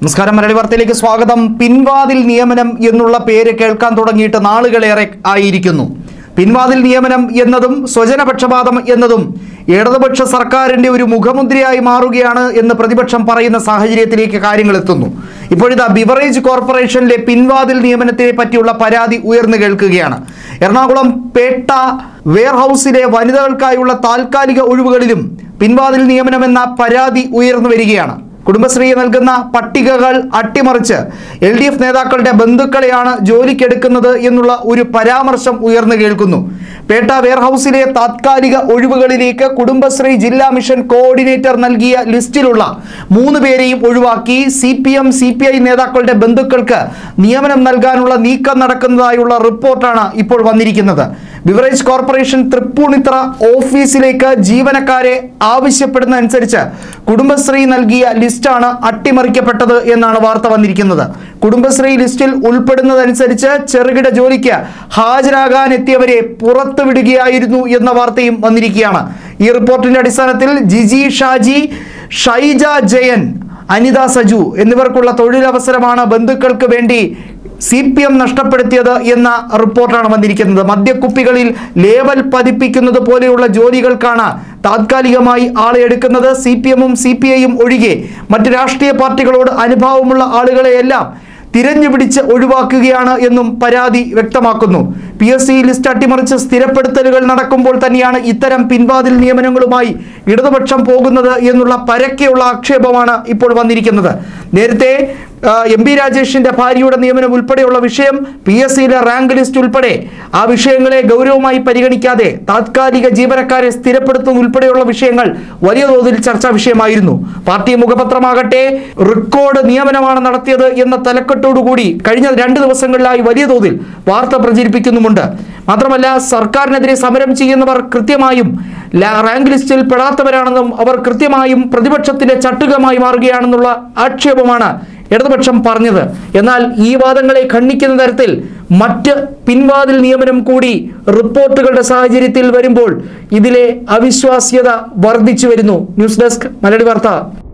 നമസ്കാരം മലയാളി വാർത്തയിലേക്ക് സ്വാഗതം പിൻവാതിൽ നിയമനം എന്നുള്ള പേര് കേൾക്കാൻ തുടങ്ങിയിട്ട് നാളുകളേറെ ആയിരിക്കുന്നു പിൻവാതിൽ നിയമനം എന്നതും സ്വജനപക്ഷപാതം എന്നതും ഇടതുപക്ഷ സർക്കാരിന്റെ ഒരു മുഖമുദ്രയായി മാറുകയാണ് എന്ന് പ്രതിപക്ഷം പറയുന്ന സാഹചര്യത്തിലേക്ക് കാര്യങ്ങൾ എത്തുന്നു ഇപ്പോഴിതാ ബിവറേജ് കോർപ്പറേഷനിലെ പിൻവാതിൽ നിയമനത്തെ പറ്റിയുള്ള പരാതി ഉയർന്നു കേൾക്കുകയാണ് എറണാകുളം പേട്ട വെയർഹൌസിലെ വനിതകൾക്കായുള്ള താൽക്കാലിക ഒഴിവുകളിലും പിൻവാതിൽ നിയമനമെന്ന പരാതി ഉയർന്നു വരികയാണ് കുടുംബശ്രീ നൽകുന്ന പട്ടികകൾ അട്ടിമറിച്ച് എൽ ഡി എഫ് നേതാക്കളുടെ ബന്ധുക്കളെയാണ് ജോലിക്കെടുക്കുന്നത് എന്നുള്ള ഒരു പരാമർശം ഉയർന്നു കേൾക്കുന്നു പേട്ട വെയർഹൌസിലെ താത്കാലിക ഒഴിവുകളിലേക്ക് കുടുംബശ്രീ ജില്ലാ മിഷൻ കോർഡിനേറ്റർ നൽകിയ ലിസ്റ്റിലുള്ള മൂന്ന് പേരെയും ഒഴിവാക്കി C P M C P I നേതാക്കളുടെ ബന്ധുക്കൾക്ക് നിയമനം നൽകാനുള്ള നീക്കം നടക്കുന്നതായുള്ള റിപ്പോർട്ടാണ് ഇപ്പോൾ വന്നിരിക്കുന്നത് ബിവറേജ് കോർപ്പറേഷൻ തൃപ്പൂണിത്ര ഓഫീസിലേക്ക് ജീവനക്കാരെ ആവശ്യപ്പെടുന്നതനുസരിച്ച് കുടുംബശ്രീ നൽകിയ ലിസ്റ്റാണ് അട്ടിമറിക്കപ്പെട്ടത് എന്നാണ് വാർത്ത വന്നിരിക്കുന്നത് കുടുംബശ്രീ ലിസ്റ്റിൽ ഉൾപ്പെടുന്നതനുസരിച്ച് ചെറുകിട ജോലിക്ക് ഹാജരാകാൻ എത്തിയവരെ പുറത്തുവിടുകയായിരുന്നു എന്ന വാർത്തയും വന്നിരിക്കുകയാണ് ഈ റിപ്പോർട്ടിന്റെ അടിസ്ഥാനത്തിൽ ജിജി ഷാജി ഷൈജ ജയൻ അനിത സജു എന്നിവർക്കുള്ള തൊഴിലവസരമാണ് ബന്ധുക്കൾക്ക് വേണ്ടി സി പി എം നഷ്ടപ്പെടുത്തിയത് എന്ന റിപ്പോർട്ടാണ് വന്നിരിക്കുന്നത് മദ്യക്കുപ്പികളിൽ ലേബൽ പതിപ്പിക്കുന്നത് പോലെയുള്ള ജോലികൾക്കാണ് താത്കാലികമായി ആളെ എടുക്കുന്നത് സി പി എമ്മും സി പി ഐയും ഒഴികെ മറ്റ് രാഷ്ട്രീയ പാർട്ടികളോട് അനുഭാവമുള്ള ആളുകളെയെല്ലാം തിരഞ്ഞു പിടിച്ച് ഒഴിവാക്കുകയാണ് എന്നും പരാതി വ്യക്തമാക്കുന്നു പി എസ് സി ലിസ്റ്റ് അട്ടിമറിച്ച് സ്ഥിരപ്പെടുത്തലുകൾ നടക്കുമ്പോൾ തന്നെയാണ് ഇത്തരം പിൻവാതിൽ നിയമനങ്ങളുമായി ഇടതുപക്ഷം പോകുന്നത് എന്നുള്ള പരക്കെയുള്ള ആക്ഷേപമാണ് ഇപ്പോൾ വന്നിരിക്കുന്നത് നേരത്തെ ആ, എം പി രാജേഷിന്റെ ഭാര്യയുടെ നിയമനം ഉൾപ്പെടെയുള്ള വിഷയം പി എസ് സിയിലെ റാങ്ക് ലിസ്റ്റ് ഉൾപ്പെടെ ആ വിഷയങ്ങളെ ഗൗരവമായി പരിഗണിക്കാതെ താത്കാലിക ജീവനക്കാരെ സ്ഥിരപ്പെടുത്തുന്ന ഉൾപ്പെടെയുള്ള വിഷയങ്ങൾ വലിയ തോതിൽ ചർച്ചാ വിഷയമായിരുന്നു പാർട്ടി മുഖപത്രമാകട്ടെ റെക്കോർഡ് നിയമനമാണ് നടത്തിയത് എന്ന തലക്കെട്ടോടുകൂടി കഴിഞ്ഞ രണ്ട് ദിവസങ്ങളിലായി വലിയ തോതിൽ വാർത്ത പ്രചരിപ്പിക്കുന്നുമുണ്ട് മാത്രമല്ല സർക്കാരിനെതിരെ സമരം ചെയ്യുന്നവർ കൃത്യമായും ല- റാങ്ക് ലിസ്റ്റിൽ പെടാത്തവരാണെന്നും അവർ കൃത്യമായും പ്രതിപക്ഷത്തിന്റെ ചട്ടുകമായി മാറുകയാണെന്നുള്ള ആക്ഷേപമാണ് ഇടതുപക്ഷം പറഞ്ഞത് എന്നാൽ ഈ വാദങ്ങളെ ഖണ്ഡിക്കുന്ന തരത്തിൽ മറ്റ് പിൻവാതിൽ നിയമനം കൂടി റിപ്പോർട്ടുകളുടെ സാഹചര്യത്തിൽ വരുമ്പോൾ ഇതിലെ അവിശ്വാസ്യത വർദ്ധിച്ചു വരുന്നു ന്യൂസ് ഡെസ്ക് മലയാളി വാർത്ത